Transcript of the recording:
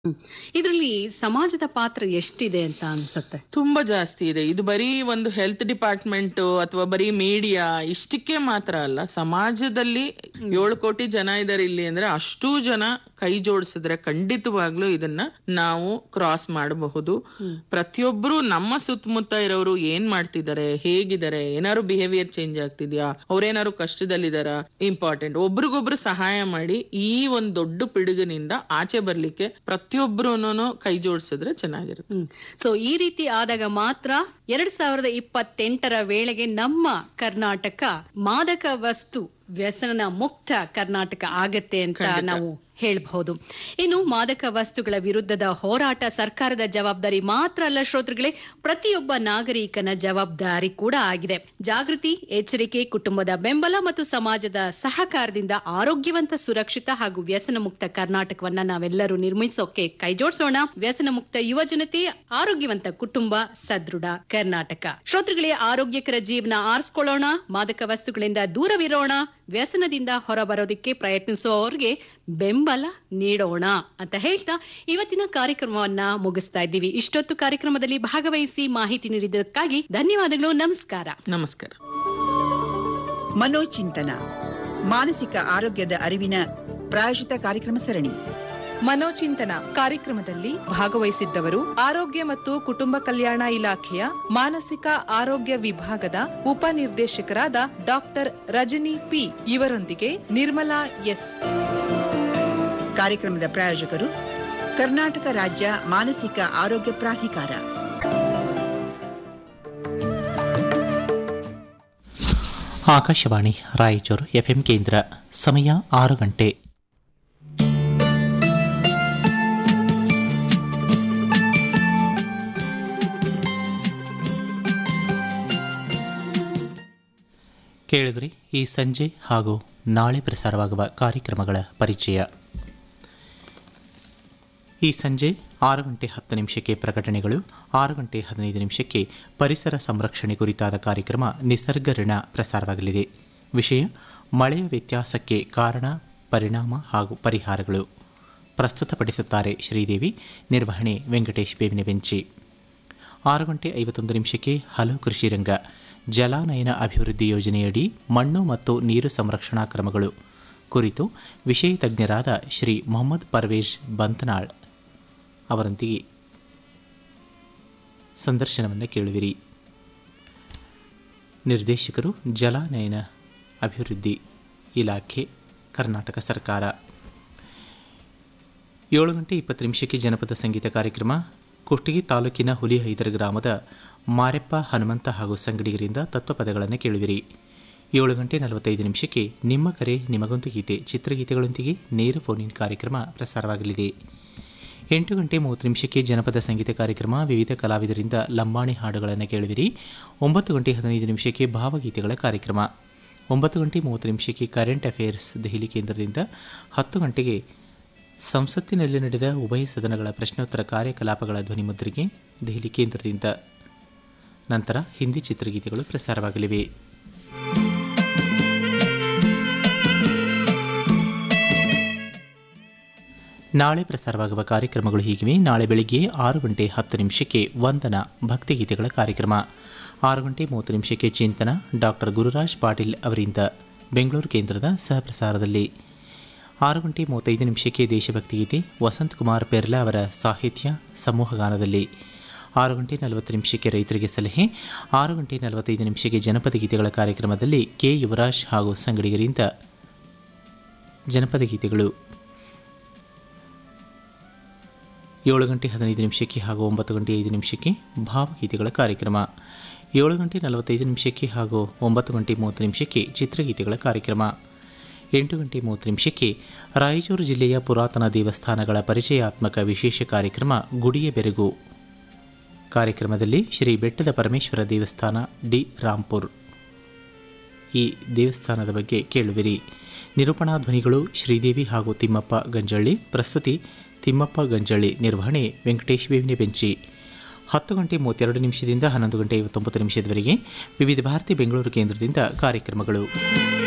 ಇದರಲ್ಲಿ ಸಮಾಜದ ಪಾತ್ರ ಎಷ್ಟಿದೆ ಅಂತ ಅನ್ಸುತ್ತೆ ತುಂಬಾ ಜಾಸ್ತಿ ಇದೆ ಇದು ಬರೀ ಒಂದು ಹೆಲ್ತ್ ಡಿಪಾರ್ಟ್ಮೆಂಟ್ ಅಥವಾ ಬರೀ ಮೀಡಿಯಾ ಇಷ್ಟಕ್ಕೆ ಮಾತ್ರ ಅಲ್ಲ ಸಮಾಜದಲ್ಲಿ ಏಳು ಕೋಟಿ ಜನ ಇದಾರೆ ಇಲ್ಲಿ ಅಂದ್ರೆ ಅಷ್ಟೂ ಜನ ಕೈ ಜೋಡಿಸಿದ್ರೆ ಖಂಡಿತವಾಗ್ಲೂ ಇದನ್ನ ನಾವು ಕ್ರಾಸ್ ಮಾಡಬಹುದು ಪ್ರತಿಯೊಬ್ರು ನಮ್ಮ ಸುತ್ತಮುತ್ತ ಇರೋರು ಏನ್ ಮಾಡ್ತಿದ್ದಾರೆ ಹೇಗಿದ್ದಾರೆ ಏನಾದ್ರು ಬಿಹೇವಿಯರ್ ಚೇಂಜ್ ಆಗ್ತಿದ್ಯಾ ಅವ್ರೇನಾದ್ರು ಕಷ್ಟದಲ್ಲಿದಾರ ಇಂಪಾರ್ಟೆಂಟ್ ಒಬ್ರಿಗೊಬ್ರು ಸಹಾಯ ಮಾಡಿ ಈ ಒಂದ್ ದೊಡ್ಡ ಪಿಡುಗಿನಿಂದ ಆಚೆ ಬರ್ಲಿಕ್ಕೆ ಪ್ರತಿಯೊಬ್ರು ಕೈ ಜೋಡಿಸಿದ್ರೆ ಚೆನ್ನಾಗಿರುತ್ತೆ ಸೊ ಈ ರೀತಿ ಆದಾಗ ಮಾತ್ರ ಎರಡ್ ಸಾವಿರದ ಇಪ್ಪತ್ತೆಂಟರ ವೇಳೆಗೆ ನಮ್ಮ ಕರ್ನಾಟಕ ಮಾದಕ ವಸ್ತು ವ್ಯಸನ ಮುಕ್ತ ಕರ್ನಾಟಕ ಆಗತ್ತೆ ಅಂತ ನಾವು ಹೇಳಬಹುದು ಇನ್ನು ಮಾದಕ ವಸ್ತುಗಳ ವಿರುದ್ಧದ ಹೋರಾಟ ಸರ್ಕಾರದ ಜವಾಬ್ದಾರಿ ಮಾತ್ರ ಅಲ್ಲ ಶ್ರೋತೃಗಳೇ ಪ್ರತಿಯೊಬ್ಬ ನಾಗರಿಕನ ಜವಾಬ್ದಾರಿ ಕೂಡ ಆಗಿದೆ ಜಾಗೃತಿ ಎಚ್ಚರಿಕೆ ಕುಟುಂಬದ ಬೆಂಬಲ ಮತ್ತು ಸಮಾಜದ ಸಹಕಾರದಿಂದ ಆರೋಗ್ಯವಂತ ಸುರಕ್ಷಿತ ಹಾಗೂ ವ್ಯಸನ ಮುಕ್ತ ಕರ್ನಾಟಕವನ್ನ ನಾವೆಲ್ಲರೂ ನಿರ್ಮಿಸೋಕೆ ಕೈಜೋಡಿಸೋಣ ವ್ಯಸನ ಮುಕ್ತ ಯುವ ಜನತೆ ಆರೋಗ್ಯವಂತ ಕುಟುಂಬ ಸದೃಢ ಕರ್ನಾಟಕ ಶ್ರೋತೃಗಳೇ ಆರೋಗ್ಯಕರ ಜೀವನ ಆರಿಸ್ಕೊಳ್ಳೋಣ ಮಾದಕ ವಸ್ತುಗಳಿಂದ ದೂರವಿರೋಣ ವ್ಯಸನದಿಂದ ಹೊರಬರೋದಕ್ಕೆ ಪ್ರಯತ್ನಿಸುವವರಿಗೆ ಬೆಂಬಲ ನೀಡೋಣ ಅಂತ ಹೇಳ್ತಾ ಇವತ್ತಿನ ಕಾರ್ಯಕ್ರಮವನ್ನ ಮುಗಿಸ್ತಾ ಇದ್ದೀವಿ ಇಷ್ಟೊತ್ತು ಕಾರ್ಯಕ್ರಮದಲ್ಲಿ ಭಾಗವಹಿಸಿ ಮಾಹಿತಿ ನೀಡಿದ್ದಕ್ಕಾಗಿ ಧನ್ಯವಾದಗಳು ನಮಸ್ಕಾರ ನಮಸ್ಕಾರ ಮನೋಚಿಂತನ ಮಾನಸಿಕ ಆರೋಗ್ಯದ ಅರಿವಿನ ಪ್ರಾಯೋಜಿತ ಕಾರ್ಯಕ್ರಮ ಸರಣಿ ಮನೋಚಿಂತನ ಕಾರ್ಯಕ್ರಮದಲ್ಲಿ ಭಾಗವಹಿಸಿದ್ದವರು ಆರೋಗ್ಯ ಮತ್ತು ಕುಟುಂಬ ಕಲ್ಯಾಣ ಇಲಾಖೆಯ ಮಾನಸಿಕ ಆರೋಗ್ಯ ವಿಭಾಗದ ಉಪನಿರ್ದೇಶಕರಾದ ಡಾಕ್ಟರ್ ರಜನಿ ಪಿ ಇವರೊಂದಿಗೆ ನಿರ್ಮಲಾ ಎಸ್ ಕಾರ್ಯಕ್ರಮದ ಪ್ರಾಯೋಜಕರು ಕರ್ನಾಟಕ ರಾಜ್ಯ ಮಾನಸಿಕ ಆರೋಗ್ಯ ಪ್ರಾಧಿಕಾರ ಆಕಾಶವಾಣಿ ರಾಯಚೂರು ಎಫ್ಎಂ ಕೇಂದ್ರ ಸಮಯ ಆರು ಗಂಟೆ ಕೇಳಿದ್ರಿ ಈ ಸಂಜೆ ಹಾಗೂ ನಾಳೆ ಪ್ರಸಾರವಾಗುವ ಕಾರ್ಯಕ್ರಮಗಳ ಪರಿಚಯ ಈ ಸಂಜೆ ಆರು ಗಂಟೆ ಹತ್ತು ನಿಮಿಷಕ್ಕೆ ಪ್ರಕಟಣೆಗಳು ಆರು ಗಂಟೆ ಹದಿನೈದು ನಿಮಿಷಕ್ಕೆ ಪರಿಸರ ಸಂರಕ್ಷಣೆ ಕುರಿತಾದ ಕಾರ್ಯಕ್ರಮ ನಿಸರ್ಗ ಋಣ ಪ್ರಸಾರವಾಗಲಿದೆ ವಿಷಯ ಮಳೆಯ ವ್ಯತ್ಯಾಸಕ್ಕೆ ಕಾರಣ ಪರಿಣಾಮ ಹಾಗೂ ಪರಿಹಾರಗಳು ಪ್ರಸ್ತುತಪಡಿಸುತ್ತಾರೆ ಶ್ರೀದೇವಿ ನಿರ್ವಹಣೆ ವೆಂಕಟೇಶ್ ಬೇವಿನ ಬೆಂಚಿ ಆರು ಗಂಟೆ ಐವತ್ತೊಂದು ನಿಮಿಷಕ್ಕೆ ಹಲವು ಕೃಷಿ ರಂಗ ಜಲಾನಯನ ಅಭಿವೃದ್ಧಿ ಯೋಜನೆಯಡಿ ಮಣ್ಣು ಮತ್ತು ನೀರು ಸಂರಕ್ಷಣಾ ಕ್ರಮಗಳು ಕುರಿತು ವಿಷಯ ತಜ್ಞರಾದ ಶ್ರೀ ಮೊಹಮ್ಮದ್ ಪರ್ವೇಜ್ ಬಂತನಾಳ್ ಅವರೊಂದಿಗೆ ಸಂದರ್ಶನವನ್ನು ಕೇಳುವಿರಿ ನಿರ್ದೇಶಕರು ಜಲಾನಯನ ಅಭಿವೃದ್ಧಿ ಇಲಾಖೆ ಕರ್ನಾಟಕ ಸರ್ಕಾರ ಏಳು ಗಂಟೆ ಇಪ್ಪತ್ತು ನಿಮಿಷಕ್ಕೆ ಜನಪದ ಸಂಗೀತ ಕಾರ್ಯಕ್ರಮ ಕುಷ್ಟಗಿ ತಾಲೂಕಿನ ಹುಲಿಹೈದರ ಗ್ರಾಮದ ಮಾರೆಪ್ಪ ಹನುಮಂತ ಹಾಗೂ ಸಂಗಡಿಗರಿಂದ ತತ್ವಪದಗಳನ್ನು ಕೇಳುವಿರಿ ಏಳು ಗಂಟೆ ನಲವತ್ತೈದು ನಿಮಿಷಕ್ಕೆ ನಿಮ್ಮ ಕರೆ ನಿಮಗೊಂದು ಗೀತೆ ಚಿತ್ರಗೀತೆಗಳೊಂದಿಗೆ ನೇರ ಫೋನಿನ್ ಕಾರ್ಯಕ್ರಮ ಪ್ರಸಾರವಾಗಲಿದೆ ಎಂಟು ಗಂಟೆ ಮೂವತ್ತು ನಿಮಿಷಕ್ಕೆ ಜನಪದ ಸಂಗೀತ ಕಾರ್ಯಕ್ರಮ ವಿವಿಧ ಕಲಾವಿದರಿಂದ ಲಂಬಾಣಿ ಹಾಡುಗಳನ್ನು ಕೇಳುವಿರಿ ಒಂಬತ್ತು ಗಂಟೆ ಹದಿನೈದು ನಿಮಿಷಕ್ಕೆ ಭಾವಗೀತೆಗಳ ಕಾರ್ಯಕ್ರಮ ಒಂಬತ್ತು ಗಂಟೆ ಮೂವತ್ತು ನಿಮಿಷಕ್ಕೆ ಕರೆಂಟ್ ಅಫೇರ್ಸ್ ದೆಹಲಿ ಕೇಂದ್ರದಿಂದ ಹತ್ತು ಗಂಟೆಗೆ ಸಂಸತ್ತಿನಲ್ಲಿ ನಡೆದ ಉಭಯ ಸದನಗಳ ಪ್ರಶ್ನೋತ್ತರ ಕಾರ್ಯಕಲಾಪಗಳ ಧ್ವನಿಮುದ್ರಿಗೆ ದೆಹಲಿ ಕೇಂದ್ರದಿಂದ ನಂತರ ಹಿಂದಿ ಚಿತ್ರಗೀತೆಗಳು ಪ್ರಸಾರವಾಗಲಿವೆ ನಾಳೆ ಪ್ರಸಾರವಾಗುವ ಕಾರ್ಯಕ್ರಮಗಳು ಹೀಗಿವೆ ನಾಳೆ ಬೆಳಿಗ್ಗೆ ಆರು ಗಂಟೆ ಹತ್ತು ನಿಮಿಷಕ್ಕೆ ವಂದನ ಭಕ್ತಿಗೀತೆಗಳ ಕಾರ್ಯಕ್ರಮ ಆರು ಗಂಟೆ ಮೂವತ್ತು ನಿಮಿಷಕ್ಕೆ ಚಿಂತನ ಡಾಕ್ಟರ್ ಗುರುರಾಜ್ ಪಾಟೀಲ್ ಅವರಿಂದ ಬೆಂಗಳೂರು ಕೇಂದ್ರದ ಸಹಪ್ರಸಾರದಲ್ಲಿ ಆರು ಗಂಟೆ ಮೂವತ್ತೈದು ನಿಮಿಷಕ್ಕೆ ದೇಶಭಕ್ತಿ ಗೀತೆ ವಸಂತ್ ಕುಮಾರ್ ಪೆರ್ಲಾ ಅವರ ಸಾಹಿತ್ಯ ಸಮೂಹಗಾನದಲ್ಲಿ ಆರು ಗಂಟೆ ನಲವತ್ತು ನಿಮಿಷಕ್ಕೆ ರೈತರಿಗೆ ಸಲಹೆ ಆರು ಗಂಟೆ ನಲವತ್ತೈದು ನಿಮಿಷಕ್ಕೆ ಜನಪದ ಗೀತೆಗಳ ಕಾರ್ಯಕ್ರಮದಲ್ಲಿ ಕೆ ಯುವರಾಜ್ ಹಾಗೂ ಸಂಗಡಿಗರಿಂದ ಜನಪದ ಗೀತೆಗಳು ಏಳು ಗಂಟೆ ಹದಿನೈದು ನಿಮಿಷಕ್ಕೆ ಹಾಗೂ ಒಂಬತ್ತು ಗಂಟೆ ಐದು ನಿಮಿಷಕ್ಕೆ ಭಾವಗೀತೆಗಳ ಕಾರ್ಯಕ್ರಮ ಏಳು ಗಂಟೆ ನಲವತ್ತೈದು ನಿಮಿಷಕ್ಕೆ ಹಾಗೂ ಒಂಬತ್ತು ಗಂಟೆ ಮೂವತ್ತು ನಿಮಿಷಕ್ಕೆ ಚಿತ್ರಗೀತೆಗಳ ಕಾರ್ಯಕ್ರಮ ಎಂಟು ಗಂಟೆ ಮೂವತ್ತು ನಿಮಿಷಕ್ಕೆ ರಾಯಚೂರು ಜಿಲ್ಲೆಯ ಪುರಾತನ ದೇವಸ್ಥಾನಗಳ ಪರಿಚಯಾತ್ಮಕ ವಿಶೇಷ ಕಾರ್ಯಕ್ರಮ ಗುಡಿಯ ಬೆರಗು ಕಾರ್ಯಕ್ರಮದಲ್ಲಿ ಶ್ರೀ ಬೆಟ್ಟದ ಪರಮೇಶ್ವರ ದೇವಸ್ಥಾನ ಡಿ ರಾಂಪುರ್ ಈ ದೇವಸ್ಥಾನದ ಬಗ್ಗೆ ಕೇಳುವಿರಿ ನಿರೂಪಣಾ ಧ್ವನಿಗಳು ಶ್ರೀದೇವಿ ಹಾಗೂ ತಿಮ್ಮಪ್ಪ ಗಂಜಳ್ಳಿ ಪ್ರಸ್ತುತಿ ತಿಮ್ಮಪ್ಪ ಗಂಜಳ್ಳಿ ನಿರ್ವಹಣೆ ವೆಂಕಟೇಶ್ ಬೇವಿನ ಬೆಂಚಿ ಹತ್ತು ಗಂಟೆ ಮೂವತ್ತೆರಡು ನಿಮಿಷದಿಂದ ಹನ್ನೊಂದು ಗಂಟೆ ಐವತ್ತೊಂಬತ್ತು ನಿಮಿಷದವರೆಗೆ ವಿವಿಧ ಭಾರತಿ ಬೆಂಗಳೂರು ಕೇಂದ್ರದಿಂದ ಕಾರ್ಯಕ್ರಮಗಳು